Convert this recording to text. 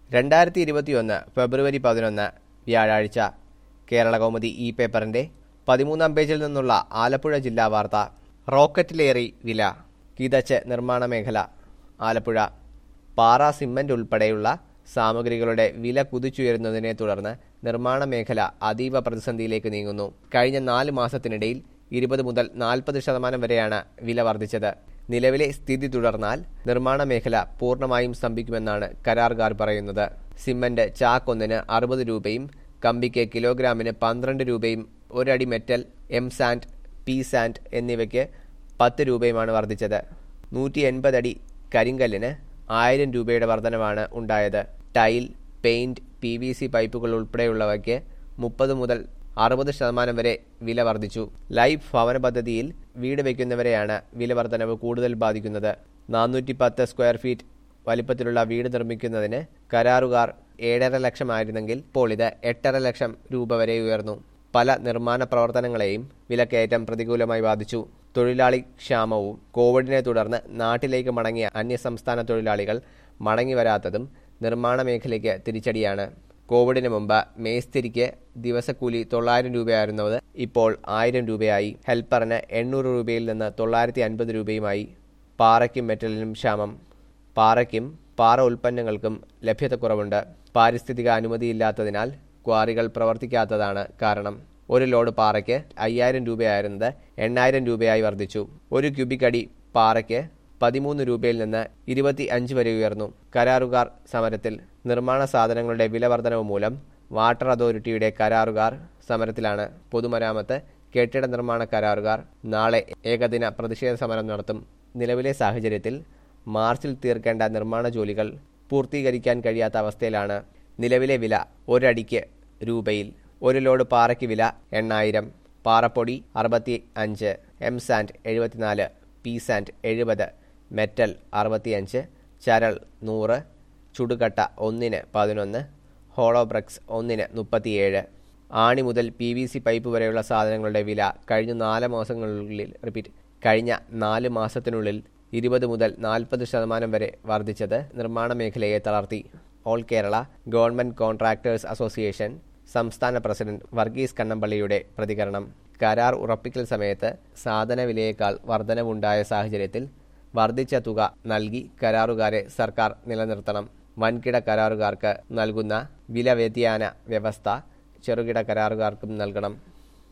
രണ്ടായിരത്തി ഇരുപത്തിയൊന്ന് ഫെബ്രുവരി പതിനൊന്ന് വ്യാഴാഴ്ച കേരള കൗമുദി ഇ പേപ്പറിന്റെ പതിമൂന്നാം പേജിൽ നിന്നുള്ള ആലപ്പുഴ ജില്ലാ വാർത്ത റോക്കറ്റിലേറി വില കിതച്ച് നിർമ്മാണ മേഖല ആലപ്പുഴ പാറ സിമന്റ് ഉൾപ്പെടെയുള്ള സാമഗ്രികളുടെ വില കുതിച്ചുയരുന്നതിനെ തുടർന്ന് നിർമ്മാണ മേഖല അതീവ പ്രതിസന്ധിയിലേക്ക് നീങ്ങുന്നു കഴിഞ്ഞ നാല് മാസത്തിനിടയിൽ ഇരുപത് മുതൽ നാൽപ്പത് ശതമാനം വരെയാണ് വില വർദ്ധിച്ചത് നിലവിലെ സ്ഥിതി തുടർന്നാൽ നിർമ്മാണ മേഖല പൂർണ്ണമായും സ്തംഭിക്കുമെന്നാണ് കരാറുകാർ പറയുന്നത് സിമന്റ് ചാക്കൊന്നിന് അറുപത് രൂപയും കമ്പിക്ക് കിലോഗ്രാമിന് പന്ത്രണ്ട് രൂപയും ഒരടി metal M sand P sand എന്നിവയ്ക്ക് പത്ത് രൂപയുമാണ് വർദ്ധിച്ചത് നൂറ്റി എൺപത് അടി കരിങ്കല്ലിന് ആയിരം രൂപയുടെ വർധനവാണ് ഉണ്ടായത് tile paint P V C പൈപ്പുകൾ ഉൾപ്പെടെയുള്ളവയ്ക്ക് മുപ്പത് മുതൽ അറുപത് ശതമാനം വരെ വില വർദ്ധിച്ചു ലൈഫ് ഭവന പദ്ധതിയിൽ വീട് വയ്ക്കുന്നവരെയാണ് വില വർധനവ് കൂടുതൽ ബാധിക്കുന്നത് നാനൂറ്റി പത്ത് സ്ക്വയർ ഫീറ്റ് വലിപ്പത്തിലുള്ള വീട് നിർമ്മിക്കുന്നതിന് കരാറുകാർ ഏഴര ലക്ഷമായിരുന്നെങ്കിൽ ഇപ്പോൾ ഇത് എട്ടര ലക്ഷം രൂപ വരെ ഉയർന്നു പല നിർമ്മാണ പ്രവർത്തനങ്ങളെയും വിലക്കയറ്റം പ്രതികൂലമായി ബാധിച്ചു തൊഴിലാളി ക്ഷാമവും കോവിഡിനെ തുടർന്ന് നാട്ടിലേക്ക് മടങ്ങിയ അന്യസംസ്ഥാന തൊഴിലാളികൾ മടങ്ങി വരാത്തതും നിർമ്മാണ മേഖലയ്ക്ക് തിരിച്ചടിയാണ് കോവിഡിന് മുമ്പ് മേസ്തിരിക്ക് ദിവസക്കൂലി തൊള്ളായിരം രൂപയായിരുന്നത് ഇപ്പോൾ ആയിരം രൂപയായി ഹെൽപ്പറിന് എണ്ണൂറ് രൂപയിൽ നിന്ന് തൊള്ളായിരത്തി അൻപത് രൂപയുമായി പാറയ്ക്കും മെറ്റലിനും ക്ഷാമം പാറയ്ക്കും പാറ ഉൽപ്പന്നങ്ങൾക്കും ലഭ്യതക്കുറവുണ്ട് പാരിസ്ഥിതിക അനുമതിയില്ലാത്തതിനാൽ ക്വാറികൾ പ്രവർത്തിക്കാത്തതാണ് കാരണം ഒരു ലോഡ് പാറയ്ക്ക് അയ്യായിരം രൂപയായിരുന്നത് എണ്ണായിരം രൂപയായി വർദ്ധിച്ചു ഒരു ക്യൂബിക് അടി പാറയ്ക്ക് പതിമൂന്ന് രൂപയിൽ നിന്ന് ഇരുപത്തി അഞ്ച് വരെ ഉയർന്നു കരാറുകാർ സമരത്തിൽ നിർമ്മാണ സാധനങ്ങളുടെ വില വർധനവ് മൂലം വാട്ടർ അതോറിറ്റിയുടെ കരാറുകാർ സമരത്തിലാണ് പൊതുമരാമത്ത് കെട്ടിട നിർമ്മാണ കരാറുകാർ നാളെ ഏകദിന പ്രതിഷേധ സമരം നടത്തും നിലവിലെ സാഹചര്യത്തിൽ മാർച്ചിൽ തീർക്കേണ്ട നിർമ്മാണ ജോലികൾ പൂർത്തീകരിക്കാൻ കഴിയാത്ത അവസ്ഥയിലാണ് നിലവിലെ വില ഒരടിക്ക് രൂപയിൽ ഒരു ലോഡ് പാറയ്ക്ക് വില എണ്ണായിരം പാറപ്പൊടി അറുപത്തി അഞ്ച് എം സാൻഡ് എഴുപത്തിനാല് പി സാൻഡ് എഴുപത് മെറ്റൽ അറുപത്തിയഞ്ച് ചരൾ നൂറ് ചുടുകട്ട ഒന്നിന് പതിനൊന്ന് ഹോളോബ്രക്സ് ഒന്നിന് മുപ്പത്തിയേഴ് ആണി മുതൽ പി വി സി പൈപ്പ് വരെയുള്ള സാധനങ്ങളുടെ വില കഴിഞ്ഞ നാല് മാസങ്ങളിനുള്ളിൽ റിപ്പീറ്റ് കഴിഞ്ഞ നാല് മാസത്തിനുള്ളിൽ ഇരുപത് മുതൽ നാൽപ്പത് ശതമാനം വരെ വർദ്ധിച്ചത് നിർമ്മാണ മേഖലയെ തളർത്തി all Kerala government contractors association സംസ്ഥാന പ്രസിഡന്റ് വർഗീസ് കണ്ണമ്പള്ളിയുടെ പ്രതികരണം കരാർ ഉറപ്പിക്കൽ സമയത്ത് സാധന വിലയേക്കാൾ വർധനവുണ്ടായ സാഹചര്യത്തിൽ വർദ്ധിച്ച തുക നൽകി കരാറുകാരെ സർക്കാർ നിലനിർത്തണം വൻകിട കരാറുകാർക്ക് നൽകുന്ന വില വ്യതിയാന വ്യവസ്ഥ ചെറുകിട കരാറുകാർക്കും നൽകണം